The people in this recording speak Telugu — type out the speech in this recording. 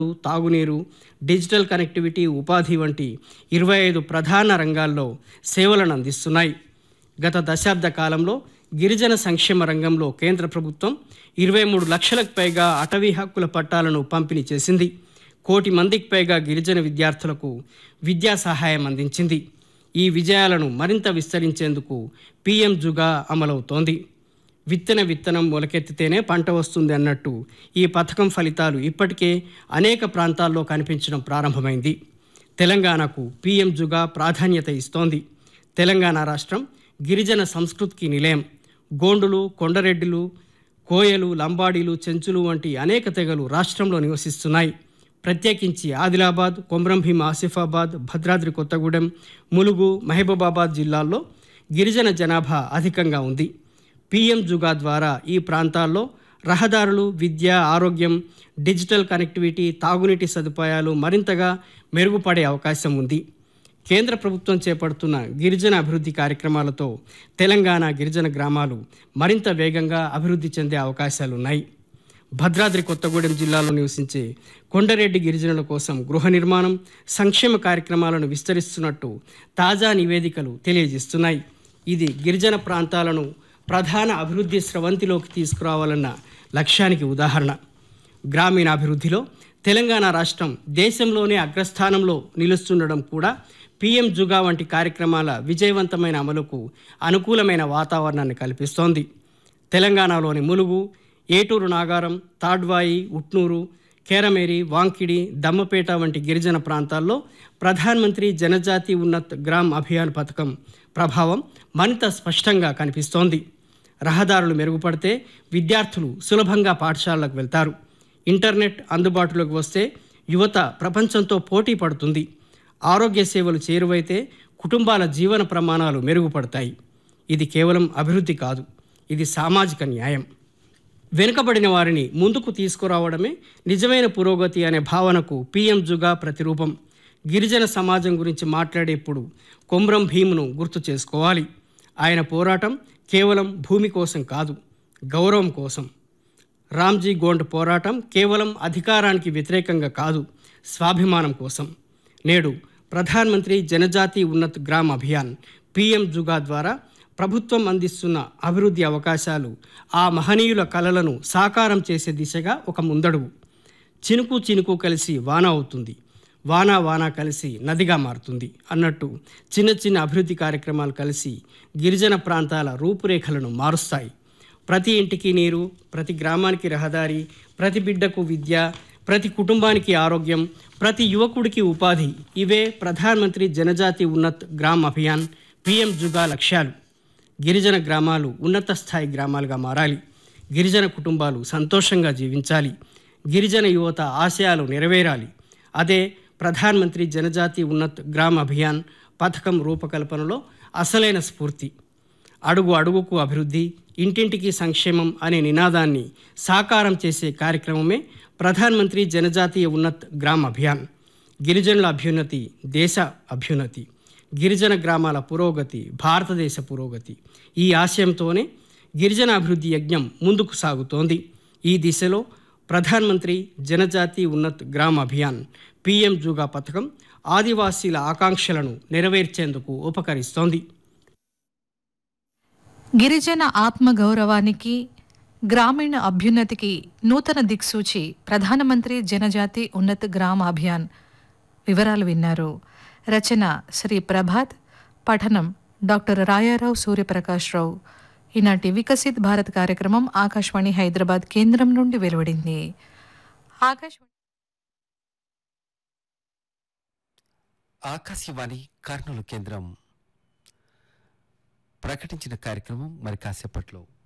తాగునీరు డిజిటల్ కనెక్టివిటీ ఉపాధి వంటి ఇరవై ఐదు ప్రధాన రంగాల్లో సేవలను అందిస్తున్నాయి గత దశాబ్ద కాలంలో గిరిజన సంక్షేమ రంగంలో కేంద్ర ప్రభుత్వం ఇరవై మూడు లక్షలకు పైగా అటవీ హక్కుల పట్టాలను పంపిణీ చేసింది కోటి మందికి పైగా గిరిజన విద్యార్థులకు విద్యా సహాయం అందించింది ఈ విజయాలను మరింత విస్తరించేందుకు పీఎం జుగా అమలవుతోంది విత్తన విత్తనం మొలకెత్తితేనే పంట వస్తుంది అన్నట్టు ఈ పథకం ఫలితాలు ఇప్పటికే అనేక ప్రాంతాల్లో కనిపించడం ప్రారంభమైంది తెలంగాణకు పీఎం జుగా ప్రాధాన్యత ఇస్తోంది తెలంగాణ రాష్ట్రం గిరిజన సంస్కృతికి నిలయం గోండులు కొండరెడ్డిలు కోయలు లంబాడీలు చెంచులు వంటి అనేక తెగలు రాష్ట్రంలో నివసిస్తున్నాయి ప్రత్యేకించి ఆదిలాబాద్ కొమ్రంభీం ఆసిఫాబాద్ భద్రాద్రి కొత్తగూడెం ములుగు మహబూబాబాద్ జిల్లాల్లో గిరిజన జనాభా అధికంగా ఉంది పీఎం జుగా ద్వారా ఈ ప్రాంతాల్లో రహదారులు విద్య ఆరోగ్యం డిజిటల్ కనెక్టివిటీ తాగునీటి సదుపాయాలు మరింతగా మెరుగుపడే అవకాశం ఉంది కేంద్ర ప్రభుత్వం చేపడుతున్న గిరిజన అభివృద్ధి కార్యక్రమాలతో తెలంగాణ గిరిజన గ్రామాలు మరింత వేగంగా అభివృద్ధి చెందే అవకాశాలున్నాయి భద్రాద్రి కొత్తగూడెం జిల్లాలో నివసించే కొండరెడ్డి గిరిజనుల కోసం గృహ నిర్మాణం సంక్షేమ కార్యక్రమాలను విస్తరిస్తున్నట్టు తాజా నివేదికలు తెలియజేస్తున్నాయి ఇది గిరిజన ప్రాంతాలను ప్రధాన అభివృద్ధి స్రవంతిలోకి తీసుకురావాలన్న లక్ష్యానికి ఉదాహరణ గ్రామీణాభివృద్ధిలో తెలంగాణ రాష్ట్రం దేశంలోనే అగ్రస్థానంలో నిలుస్తుండడం కూడా పీఎం జుగా వంటి కార్యక్రమాల విజయవంతమైన అమలుకు అనుకూలమైన వాతావరణాన్ని కల్పిస్తోంది తెలంగాణలోని ములుగు ఏటూరు నాగారం తాడ్వాయి ఉట్నూరు కేరమేరి వాంకిడి దమ్మపేట వంటి గిరిజన ప్రాంతాల్లో ప్రధానమంత్రి జనజాతి ఉన్నత్ గ్రామ్ అభియాన్ పథకం ప్రభావం మరింత స్పష్టంగా కనిపిస్తోంది రహదారులు మెరుగుపడితే విద్యార్థులు సులభంగా పాఠశాలలకు వెళ్తారు ఇంటర్నెట్ అందుబాటులోకి వస్తే యువత ప్రపంచంతో పోటీ పడుతుంది ఆరోగ్య సేవలు చేరువైతే కుటుంబాల జీవన ప్రమాణాలు మెరుగుపడతాయి ఇది కేవలం అభివృద్ధి కాదు ఇది సామాజిక న్యాయం వెనుకబడిన వారిని ముందుకు తీసుకురావడమే నిజమైన పురోగతి అనే భావనకు పీఎం జుగా ప్రతిరూపం గిరిజన సమాజం గురించి మాట్లాడేప్పుడు కొమ్రం భీమును గుర్తు చేసుకోవాలి ఆయన పోరాటం కేవలం భూమి కోసం కాదు గౌరవం కోసం రామ్జీ గోండ్ పోరాటం కేవలం అధికారానికి వ్యతిరేకంగా కాదు స్వాభిమానం కోసం నేడు ప్రధానమంత్రి జనజాతి ఉన్నత్ గ్రామ్ అభియాన్ పీఎం జుగా ద్వారా ప్రభుత్వం అందిస్తున్న అభివృద్ధి అవకాశాలు ఆ మహనీయుల కలలను సాకారం చేసే దిశగా ఒక ముందడుగు చినుకు చినుకు కలిసి వాన అవుతుంది వాన వాన కలిసి నదిగా మారుతుంది అన్నట్టు చిన్న చిన్న అభివృద్ధి కార్యక్రమాలు కలిసి గిరిజన ప్రాంతాల రూపురేఖలను మారుస్తాయి ప్రతి ఇంటికి నీరు ప్రతి గ్రామానికి రహదారి ప్రతి బిడ్డకు విద్య ప్రతి కుటుంబానికి ఆరోగ్యం ప్రతి యువకుడికి ఉపాధి ఇవే ప్రధానమంత్రి జనజాతి ఉన్నత్ గ్రామ్ అభియాన్ పిఎం జుగా లక్ష్యాలు గిరిజన గ్రామాలు ఉన్నత స్థాయి గ్రామాలుగా మారాలి గిరిజన కుటుంబాలు సంతోషంగా జీవించాలి గిరిజన యువత ఆశయాలు నెరవేరాలి అదే ప్రధానమంత్రి జనజాతి ఉన్నత్ గ్రామ్ అభియాన్ పథకం రూపకల్పనలో అసలైన స్ఫూర్తి అడుగు అడుగుకు అభివృద్ధి ఇంటింటికి సంక్షేమం అనే నినాదాన్ని సాకారం చేసే కార్యక్రమమే ప్రధానమంత్రి జనజాతీయ ఉన్నత్ గ్రామ్ అభియాన్ గిరిజనుల అభ్యున్నతి దేశ అభ్యున్నతి గిరిజన గ్రామాల పురోగతి భారతదేశ పురోగతి ఈ ఆశయంతోనే గిరిజన అభివృద్ధి యజ్ఞం ముందుకు సాగుతోంది ఈ దిశలో ప్రధానమంత్రి జనజాతి ఉన్నత్ గ్రామ్ అభియాన్ పీఎం జుగా పథకం ఆదివాసీల ఆకాంక్షలను నెరవేర్చేందుకు ఉపకరిస్తోంది గిరిజన ఆత్మగౌరవానికి గ్రామీణ అభ్యున్నతికి నూతన దిక్సూచి ప్రధానమంత్రి జనజాతి ఉన్నత్ గ్రామ అభియాన్ వివరాలు విన్నారు రచన శ్రీ ప్రభాత్ పఠనం డాక్టర్ రాయారావు సూర్యప్రకాష్ రావు ఈనాటి వికసిత్ భారత్ కార్యక్రమం ఆకాశవాణి హైదరాబాద్ కేంద్రం నుండి వెలువడింది ఆకాశవాణి ఆకాశవాణి కర్నూలు కేంద్రం ప్రకటించిన కార్యక్రమం మరి కాసేపట్లో